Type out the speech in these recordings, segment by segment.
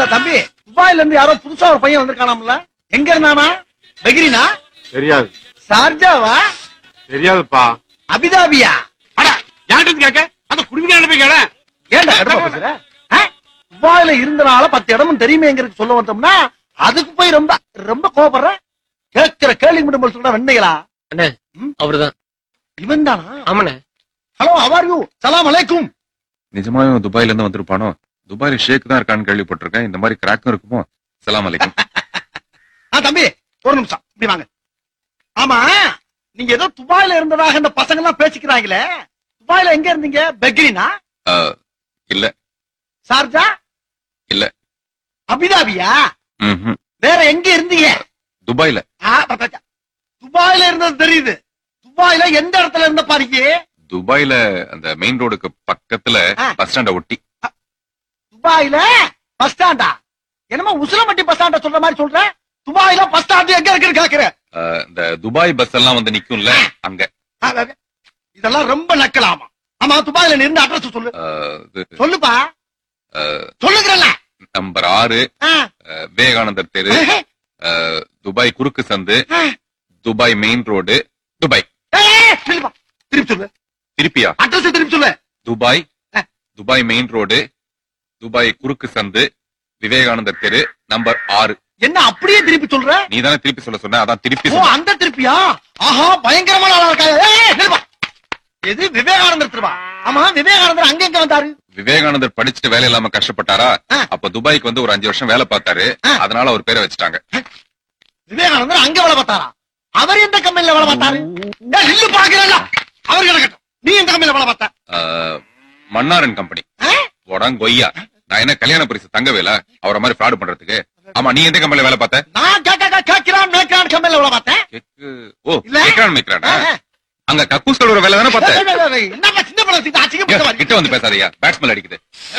தம்பி துபாயில இருந்து யாரோ புதுசா ஒரு பையன் வந்திருக்கானாம்ல எங்க இருந்தானா பெகிரினா தெரியாது சார்ஜாவா தெரியாதுப்பா அபிதாபியா அட யார்கிட்ட கேட்க அந்த குடும்பிக்கான போய் கேள ஏன்டா கடுப்பா பேசுற ஆ? துபாயில இருந்தனால பத்து இடமும் தெரியுமேங்கிறது சொல்ல வந்தோம்னா அதுக்கு போய் ரொம்ப ரொம்ப கோபப்படுற கேட்கிற கேள்வி மட்டும் சொல்ற வெண்ணைகளா அண்ணே அவர்தான் இவன் தானா ஆமாண்ணே ஹலோ அவர் யூ சலாம் அலைக்கும் நிஜமாவே அவன் துபாயில இருந்து வந்திருப்பானோ துபாயில ஷேக் தான் இருக்கான்னு கேள்விப்பட்டிருக்கேன் இந்த மாதிரி கிராக்கும் இருக்குமோ சலாம் அலைக்கும் ஆ தம்பி ஒரு நிமிஷம் இப்படி வாங்க ஆமா நீங்க ஏதோ துபாயில இருந்ததாக இந்த பசங்க எல்லாம் பேசிக்கிறாங்களே துபாயில எங்க இருந்தீங்க பெக்ரினா அஹ், இல்ல சார்ஜா இல்ல. அபிதாபியா ம்ஹும். வேற எங்க இருந்தீங்க துபாயில ஆ, பா, பா, பா. துபாயில இருந்தது தெரியுது துபாயில எந்த இடத்துல இருந்த பாருங்க துபாயில அந்த மெயின் ரோடுக்கு பக்கத்துல ஆ. பஸ் ஸ்டாண்ட ஒட்டி துபாயில பஸ் ஸ்டாண்டா என்னமோ உசிலம்பட்டி பஸ் ஸ்டாண்ட சொல்ற மாதிரி சொல்ற துபாயில பஸ் ஸ்டாண்ட் எங்க இருக்குன்னு கேக்குற அஹ், இந்த துபாய் பஸ் எல்லாம் வந்து நிக்கும்ல அங்க ஆ, ஆ, ஆ. இதெல்லாம் ரொம்ப நக்கலாமா ஆமா துபாயில நீ இருந்த அட்ரஸ் சொல்லு அஹ், இது, சொல்லுப்பா அஹ், சொல்லுகிறல்ல நம்பர் ஆறு ஆ. அஹ், விவேகானந்தர் தெரு அஹ், துபாய் குறுக்கு சந்து ஆ. துபாய் மெயின் ரோடு துபாய் ஏய், ஏய், ஏய், நில்லுப்பா. திருப்பி சொல்லு திருப்பியா அட்ரஸ் திருப்பி சொல்லு துபாய் ஆ. துபாய் மெயின் ரோடு துபாய் குறுக்கு சந்து விவேகானந்தர் தெரு நம்பர் ஆறு என்ன அப்படியே திருப்பி சொல்ற நீ தானே திருப்பி சொல்ல சொன்ன அதான் திருப்பி ஓ சொன்ன அந்த திருப்பியா ஆஹா பயங்கரமான ஆளா இருக்கா ஏய், ஏய், நில்லுப்பா. எது விவேகானந்தர் திருவா ஆமா விவேகானந்தர் அங்க எங்க வந்தாரு விவேகானந்தர் படிச்சுட்டு வேலை இல்லாம கஷ்டப்பட்டாரா ஆ. அப்ப துபாய்க்கு வந்து ஒரு அஞ்சு வருஷம் வேலை பார்த்தாரு ஆ. அதனால அவர் பேரை வச்சுட்டாங்க விவேகானந்தர் அங்க வேலை பார்த்தாரா அவர் எந்த கம்பெனில வேலை பார்த்தாரு ஏய், நில்லு பாக்குறல அவர் கிடக்கட்டும் நீ எந்த கம்பெனில வேலை பார்த்த ஆஹ், மன்னாரன் கம்பெனி ஆ? கொய்யா நான் என்ன கல்யாண பரிசு தங்கவேல அவரை மாதிரி ஃப்ராடு பண்றதுக்கு ஆமா நீ எந்த கம்பெனில வேலை பார்த்த நான் கேட்க கேட்கிறான் மேற்கிறான் கம்பெனில வேலை பார்த்தேன் கேக்கு ஓ இல்ல. கேட்கறான் மேய்க்கிறானா ஆ, ஆ. அங்க கக்கூஸ் கழுவுற வேலை தானே பார்த்த ஏய், ஏய், ஏய், என்னப்பா சின்ன படம் ஏய், அச்சிக்க கிட்ட வந்து பேசாதயா பேட்ஸ்மெல் அடிக்குது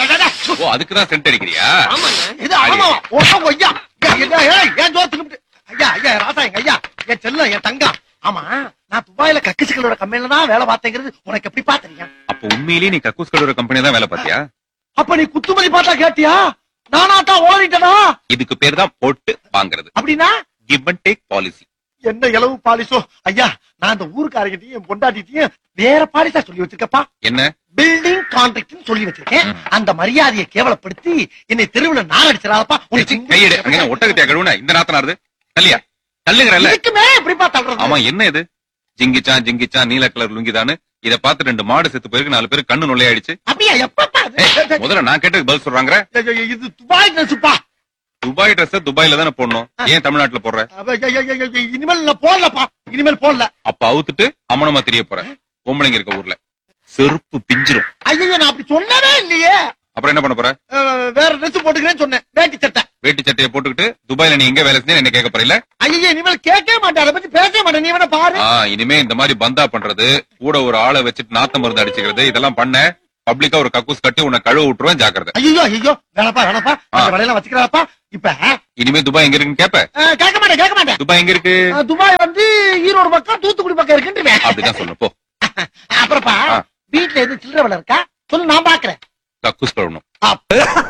ஓ அதுக்குதான் சென்ட் அடிக்கிறியா இது ஆமா ஓஹோ ஐயா ஏய், ஏய், ஏய், ஏன் ஜோர் தின்னுட்டு ஐயா ஐயா ராசா எங்க ஐயா என் செல்லம் என் தங்கம் ஆமா நான் துபாயில கக்கிசுகளோட கம்பெனில தான் வேலை பார்த்தேங்கிறது உனக்கு எப்படி பாத்தீங்க அப்ப உண்மையிலேயே நீ கக்கூஸ் கழுவுற கம்பெனி தான் வேலை பார்த்தியா அப்ப நீ குத்துமதி பார்த்தா கேட்டியா நானா தான் ஓடிட்டனா இதுக்கு பேர் தான் போட்டு வாங்குறது அப்படின்னா கிவ் அண்ட் டேக் பாலிசி என்ன இளவு பாலிசோ ஐயா நான் அந்த ஊருக்காரங்கிட்டையும் என் பொண்டாட்டிட்டையும் வேற பாலிசா சொல்லி வச்சிருக்கப்பா என்ன பில்டிங் கான்ட்ராக்ட் சொல்லி வச்சிருக்கேன் அந்த மரியாதையை கேவலப்படுத்தி என்னை தெருவுல நான் அடிச்சிடாதப்பா கையெடு அங்க என்ன ஒட்டகத்தியா கழுவுன இந்த நாத்தனாருது தள்ளியா தள்ளுகிறல்ல இதுக்குமே எப்படிப்பா தள்ளுறது ஆமா என்ன இது ஜிங்கிச்சான் ஜிங்கிச்சான் நீல கலர் லுங்கிதானு இத பார்த்து ரெண்டு மாடு செத்து போயிருக்கு நாலு பேருக்கு கண்ணு நுழையாயிடுச்சு அப்படியா எப்பப்பா அது? ஏய், முதல்ல நான் கேட்டதுக்கு பதில் சொல்றாங்க ஐயோ, ஐயோ, இது துபாய் ட்ரெஸ்ப்பா துபாய் ட்ரெஸ் துபாயில தானே போடணும் ஏன் தமிழ்நாட்டுல போடுற இனிமேல் நான் போடலப்பா இனிமேல் போடல அப்ப அவுத்துட்டு அம்மனமா தெரிய போற பொம்பளைங்க இருக்க ஊர்ல செருப்பு பிஞ்சிரும் ஐயோ நான் அப்படி சொன்னவே இல்லையே அப்புறம் என்ன பண்ண போற அஹ், வேற ட்ரெஸ் போட்டுக்கிறேன்னு சொன்னேன் வேட்டி சட்டை வேட்டி சட்டையை போட்டுக்கிட்டு துபாயில நீ எங்க வேலை செஞ்சு என்ன கேட்க போறீல ஐயோ இனிமேல் கேட்கவே மாட்டேன் அதை பத்தி பேசவே மாட்டேன் நீ வேணா பாரு ஆ இனிமே இந்த மாதிரி பந்தா பண்றது கூட ஒரு ஆளை வச்சுட்டு நாத்த மருந்து அடிச்சுக்கிறது இதெல்லாம் பண்ண பப்ளிக்கா ஒரு கக்கூஸ் கட்டி உன்னை கழுவ விட்டுருவேன் ஜாக்கிரதை ஐயோ ஐயோ வேணாப்பா வேணாப்பா அந்த வேலையெல்லாம் வச்சுக்கிறாப்பா இப்ப இனிமே துபாய் எங்க இருக்குன்னு கேப்ப அஹ், கேட்க மாட்டேன் கேட்க மாட்டேன் துபாய் எங்க இருக்கு அஹ், துபாய் வந்து ஈரோடு பக்கம் தூத்துக்குடி பக்கம் இருக்குன்றேன் அப்படிதான் சொல்லணும் போ அப்புறப்பா ஆ. வீட்டுல எதுவும் சில்லறை வேலை இருக்கா சொல்லு நான் பாக்குறேன் கக்கூஸ் கழுவணும் அப்ப